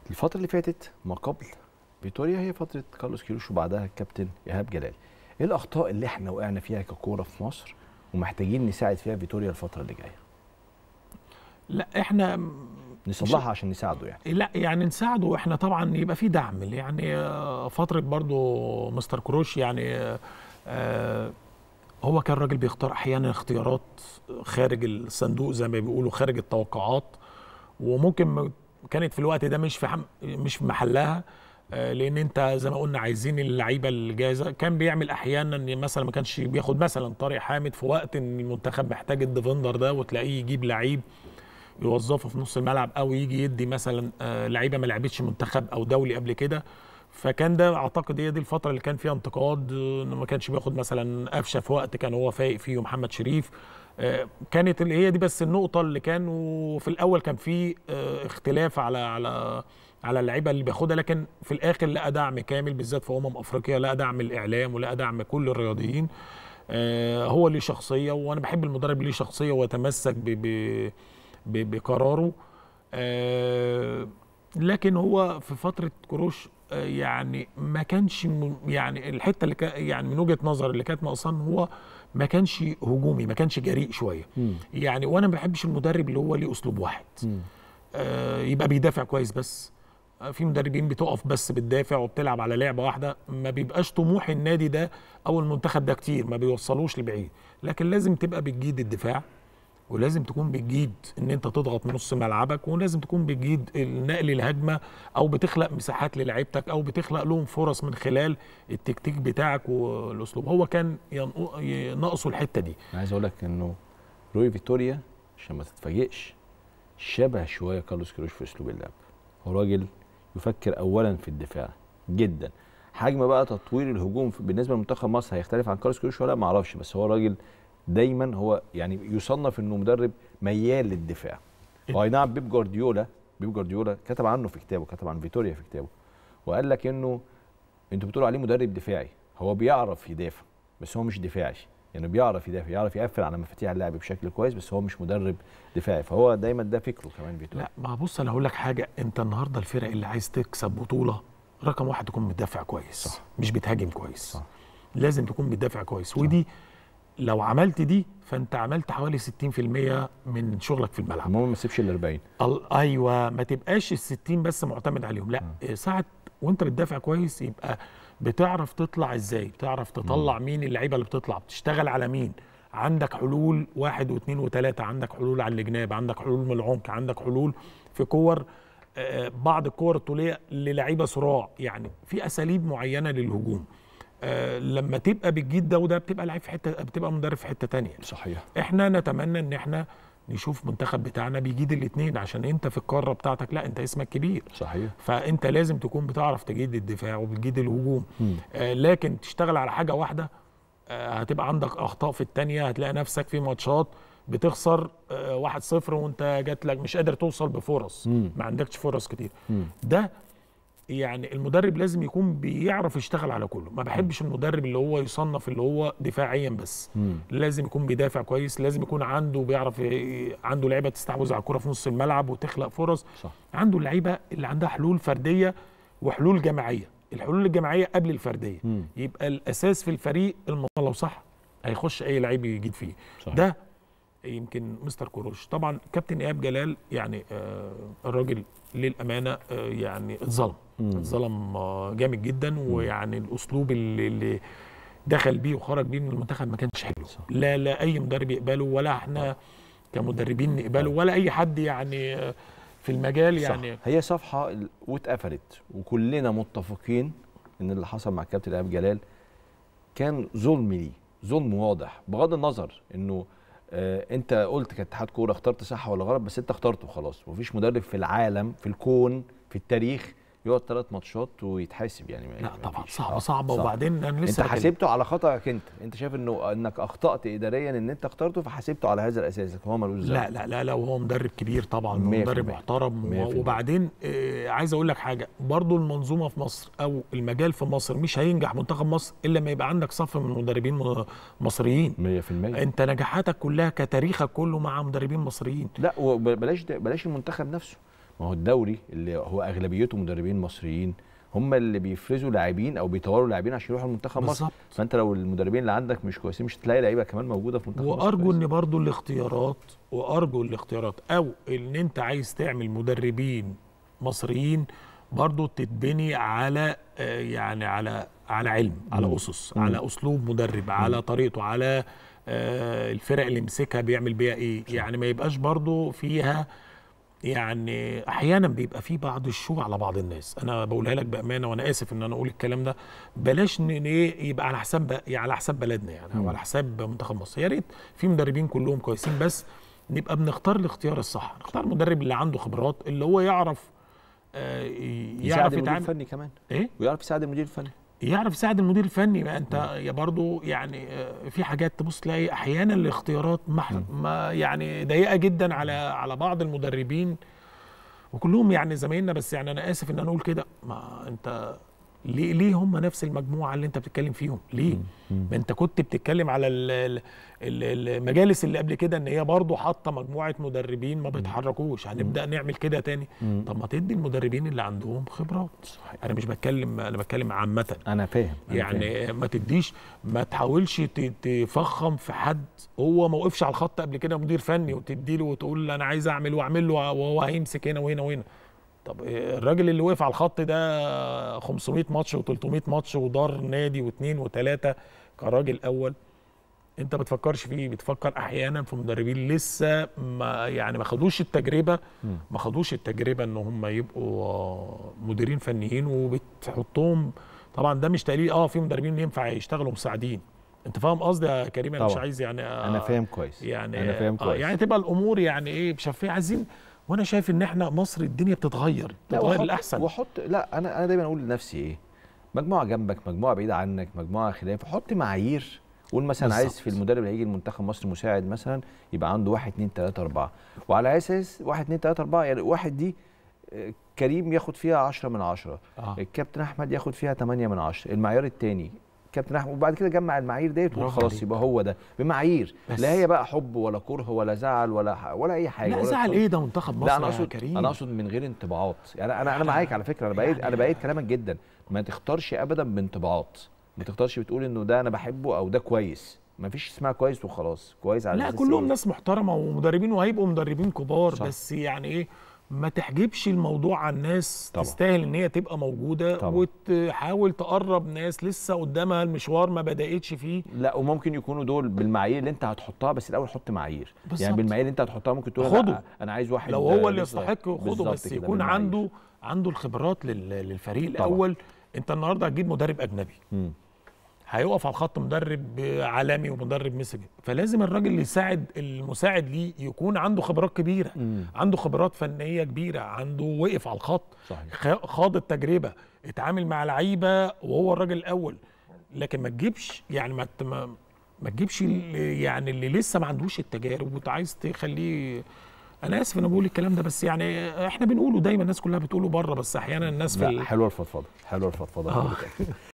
الفتره اللي فاتت ما قبل فيتوريا هي فتره كارلوس كيروش وبعدها الكابتن ايهاب جلال ايه الاخطاء اللي احنا وقعنا فيها ككوره في مصر ومحتاجين نساعد فيها فيتوريا الفتره اللي جايه لا احنا نصلحها عشان نساعده يعني لا يعني نساعده احنا طبعا يبقى في دعم يعني آه، فتره برضو مستر كروش يعني آه، آه، هو كان راجل بيختار احيانا اختيارات خارج الصندوق زي ما بيقولوا خارج التوقعات وممكن م- كانت في الوقت ده مش في حم مش في محلها آه، لان انت زي ما قلنا عايزين اللعيبه الجاهزه كان بيعمل احيانا ان مثلا ما كانش بياخد مثلا طارق حامد في وقت ان المنتخب محتاج الديفندر ده وتلاقيه يجيب لعيب يوظفه في نص الملعب او يجي يدي مثلا آه، لعيبه ما لعبتش منتخب او دولي قبل كده فكان ده اعتقد هي دي الفتره اللي كان فيها انتقاد آه، انه ما كانش بياخد مثلا قفشه في وقت كان هو فايق فيه محمد شريف آه، كانت اللي هي دي بس النقطه اللي كان وفي الاول كان في آه، اختلاف على على على اللعيبه اللي بياخدها لكن في الاخر لقى دعم كامل بالذات في امم افريقيا لقى دعم الاعلام ولقى دعم كل الرياضيين آه، هو ليه شخصيه وانا بحب المدرب ليه شخصيه ويتمسك ب ب ب بقراره آه، لكن هو في فتره كروش آه، يعني ما كانش م- يعني الحته اللي كا- يعني من وجهه نظر اللي كانت ناقصان هو ما كانش هجومي ما كانش جريء شويه يعني وانا ما بحبش المدرب اللي هو ليه اسلوب واحد آه، يبقى بيدافع كويس بس آه، في مدربين بتقف بس بتدافع وبتلعب على لعبه واحده ما بيبقاش طموح النادي ده او المنتخب ده كتير ما بيوصلوش لبعيد لكن لازم تبقى بتجيد الدفاع ولازم تكون بتجيد ان انت تضغط من نص ملعبك ولازم تكون بتجيد النقل الهجمه او بتخلق مساحات للعيبتك او بتخلق لهم فرص من خلال التكتيك بتاعك والاسلوب هو كان ينقو- ناقصه الحته دي انا عايز اقول لك انه روي فيتوريا عشان ما تتفاجئش شبه شويه كارلوس كيروش في اسلوب اللعب هو راجل يفكر اولا في الدفاع جدا حجم بقى تطوير الهجوم في- بالنسبه لمنتخب مصر هيختلف عن كارلوس كيروش ولا لا ما اعرفش بس هو راجل دايما هو يعني يصنف انه مدرب ميال للدفاع واي نعم بيب جوارديولا بيب جوارديولا كتب عنه في كتابه كتب عن فيتوريا في كتابه وقال لك انه انتوا بتقولوا عليه مدرب دفاعي هو بيعرف يدافع بس هو مش دفاعي يعني بيعرف يدافع يعرف يقفل على مفاتيح اللعب بشكل كويس بس هو مش مدرب دفاعي فهو دايما ده فكره كمان فيتوريا لا ما بص انا هقول لك حاجه انت النهارده الفرق اللي عايز تكسب بطوله رقم واحد تكون بتدافع كويس صح. مش بتهاجم كويس صح. لازم تكون بتدافع كويس ودي لو عملت دي فانت عملت حوالي 60% من شغلك في الملعب المهم ما تسيبش ال 40 ال- ايوه ما تبقاش ال 60 بس معتمد عليهم لا ساعه وانت بتدافع كويس يبقى بتعرف تطلع ازاي بتعرف تطلع مين اللعيبه اللي بتطلع بتشتغل على مين عندك حلول واحد واثنين وثلاثه عندك حلول على الجناب عندك حلول من العمق عندك حلول في كور آه، بعض الكور الطوليه للعيبه صراع يعني في اساليب معينه للهجوم آه، لما تبقى بتجيد ده وده بتبقى لعيب في حته بتبقى مدرب في حته تانية صحيح احنا نتمنى ان احنا نشوف منتخب بتاعنا بيجيد الاثنين عشان انت في القاره بتاعتك لا انت اسمك كبير صحيح فانت لازم تكون بتعرف تجيد الدفاع وبتجيد الهجوم مم. آه لكن تشتغل على حاجه واحده آه هتبقى عندك اخطاء في الثانيه هتلاقي نفسك في ماتشات بتخسر آه 1-0 وانت جات لك مش قادر توصل بفرص مم. ما عندكش فرص كتير مم. ده يعني المدرب لازم يكون بيعرف يشتغل على كله ما بحبش المدرب اللي هو يصنف اللي هو دفاعيا بس مم. لازم يكون بيدافع كويس لازم يكون عنده بيعرف ي- عنده لعيبه تستحوذ على الكره في نص الملعب وتخلق فرص صح عنده اللعيبه اللي عندها حلول فرديه وحلول جماعيه الحلول الجماعيه قبل الفرديه مم. يبقى الاساس في الفريق الموضوع لو صح هيخش اي لعيب يجيد فيه صحيح. ده يمكن مستر كوروش طبعا كابتن ايهاب جلال يعني آه الراجل للامانه آه يعني اتظلم مم. اتظلم آه جامد جدا ويعني الاسلوب اللي, اللي دخل بيه وخرج بيه من المنتخب ما كانش حلو صح. لا لا اي مدرب يقبله ولا احنا كمدربين نقبله ولا اي حد يعني آه، في المجال يعني صح. هي صفحه ال- واتقفلت وكلنا متفقين ان اللي حصل مع الكابتن ايهاب جلال كان ظلم ليه ظلم واضح بغض النظر انه آه انت قلت كاتحاد كوره اخترت صح ولا غلط بس انت اخترته خلاص مفيش مدرب في العالم في الكون في التاريخ يقعد ثلاث ماتشات ويتحاسب يعني ما- لا ما طبعا فيش. صعبه آه، صعبه صعب. وبعدين انا انت لسه بكلم- حاسبته على خطأك انت انت شايف انه انك اخطأت اداريا ان انت اخترته فحاسبته على هذا الاساس لكن هو ملوش ذنب لا لا لا لا وهو مدرب كبير طبعا مية في مدرب المية. محترم مية في المية. وبعدين آه عايز اقول لك حاجه برضو المنظومه في مصر او المجال في مصر مش هينجح منتخب مصر الا لما يبقى عندك صف من مدربين م- مصريين 100% انت نجاحاتك كلها كتاريخك كله مع مدربين مصريين لا وبلاش ده بلاش المنتخب نفسه ما هو الدوري اللي هو اغلبيته مدربين مصريين هم اللي بيفرزوا لاعبين او بيطوروا لاعبين عشان يروحوا المنتخب مصر بالظبط فانت لو المدربين اللي عندك مش كويسين مش هتلاقي لعيبه كمان موجوده في منتخب مصر وارجو كويسة. ان برضو الاختيارات وارجو الاختيارات او ان انت عايز تعمل مدربين مصريين برضو تتبني على آه، يعني على على علم على مم. اسس مم. على اسلوب مدرب على طريقته على آه، الفرق اللي مسكها بيعمل بيها ايه يعني ما يبقاش برضو فيها يعني احيانا بيبقى في بعض الشو على بعض الناس انا بقولها لك بامانه وانا اسف ان انا اقول الكلام ده بلاش ان ايه يبقى على حساب ب- يعني على حساب بلدنا يعني او مم. على حساب منتخب مصر يا ريت في مدربين كلهم كويسين بس نبقى بنختار الاختيار الصح نختار المدرب اللي عنده خبرات اللي هو يعرف آه، يساعد يعرف المدير يتعامل الفني كمان ايه ويعرف يساعد المدير الفني يعرف يساعد المدير الفني ما انت يا برضو يعني آه، في حاجات تبص تلاقي احيانا الاختيارات مح ما يعني ضيقه جدا على على بعض المدربين وكلهم يعني زمايلنا بس يعني انا اسف ان انا اقول كده ما انت ليه ليه هم نفس المجموعه اللي انت بتتكلم فيهم ليه ما انت كنت بتتكلم على ال- ال- ال- المجالس اللي قبل كده ان هي برضو حاطه مجموعه مدربين ما بيتحركوش هنبدا نعمل كده تاني طب ما تدي المدربين اللي عندهم خبرات صحيح. انا مش بتكلم انا بتكلم عامه انا فاهم أنا فاهم. يعني ما تديش ما تحاولش ت- تفخم في حد هو ما وقفش على الخط قبل كده مدير فني وتدي له وتقول انا عايز اعمل واعمل له وهو هيمسك هنا وهنا وهنا طب إيه الراجل اللي وقف على الخط ده 500 ماتش و300 ماتش ودار نادي واثنين وثلاثه كراجل اول انت ما بتفكرش فيه بتفكر احيانا في مدربين لسه ما يعني ما خدوش التجربه مم. ما خدوش التجربه ان هم يبقوا آه، مديرين فنيين وبتحطهم طبعا ده مش تقليل اه في مدربين ينفع يشتغلوا مساعدين انت فاهم قصدي يا كريم انا مش طبعا. عايز يعني آه انا فاهم كويس يعني انا فاهم آه كويس يعني تبقى الامور يعني ايه مشفيه عايزين وانا شايف ان احنا مصر الدنيا بتتغير لا، بتتغير وحط- للاحسن وحط لا انا انا دايما اقول لنفسي ايه مجموعه جنبك مجموعه بعيده عنك مجموعه خلاف حط معايير قول مثلا عايز بالظبط. في المدرب اللي هيجي المنتخب مصر مساعد مثلا يبقى عنده واحد اتنين تلاته اربعه وعلى اساس واحد اتنين تلاته اربعه يعني واحد دي آه، كريم ياخد فيها 10 من 10 آه. الكابتن احمد ياخد فيها 8 من 10 المعيار الثاني كابتن احمد وبعد كده جمع المعايير ديت وتقول برافو خلاص عليك. يبقى هو ده بمعايير بس. لا هي بقى حب ولا كره ولا زعل ولا ح- ولا اي حاجه لا ولا زعل تصرف. ايه ده منتخب مصر لا انا يا اقصد كريم انا اقصد من غير انطباعات يعني انا انا معاك على فكره انا بايد يعني- انا بايد كلامك جدا ما تختارش ابدا بانطباعات ما تختارش بتقول انه ده انا بحبه او ده كويس ما فيش اسمها كويس وخلاص كويس على لا أساس كلهم إيه؟ ناس محترمه ومدربين وهيبقوا مدربين كبار صح. بس يعني ايه ما تحجبش الموضوع عن ناس طبعا. تستاهل ان هي تبقى موجوده طبعا. وتحاول تقرب ناس لسه قدامها المشوار ما بداتش فيه لا وممكن يكونوا دول بالمعايير اللي انت هتحطها بس الاول حط معايير بالظبط. يعني بالمعايير اللي انت هتحطها ممكن تقول خده. لا انا عايز واحد لو هو اللي لسه- يستحق خده بالظبط بس كده، يكون بالمعايير. عنده عنده الخبرات لل- للفريق طبعا. الاول انت النهارده هتجيب مدرب اجنبي مم. هيقف على الخط مدرب عالمي ومدرب مسجل فلازم الراجل اللي يساعد المساعد ليه يكون عنده خبرات كبيره مم. عنده خبرات فنيه كبيره عنده وقف على الخط صحيح خ- خاض التجربه اتعامل مع لعيبه وهو الراجل الاول لكن ما تجيبش يعني ما ت- ما, ما تجيبش اللي- يعني اللي لسه ما عندوش التجارب وانت عايز تخليه انا اسف انا بقول الكلام ده بس يعني احنا بنقوله دايما الناس كلها بتقوله بره بس احيانا الناس في لا ال- حلوه الفضفضه حلوه الفضفضه آه.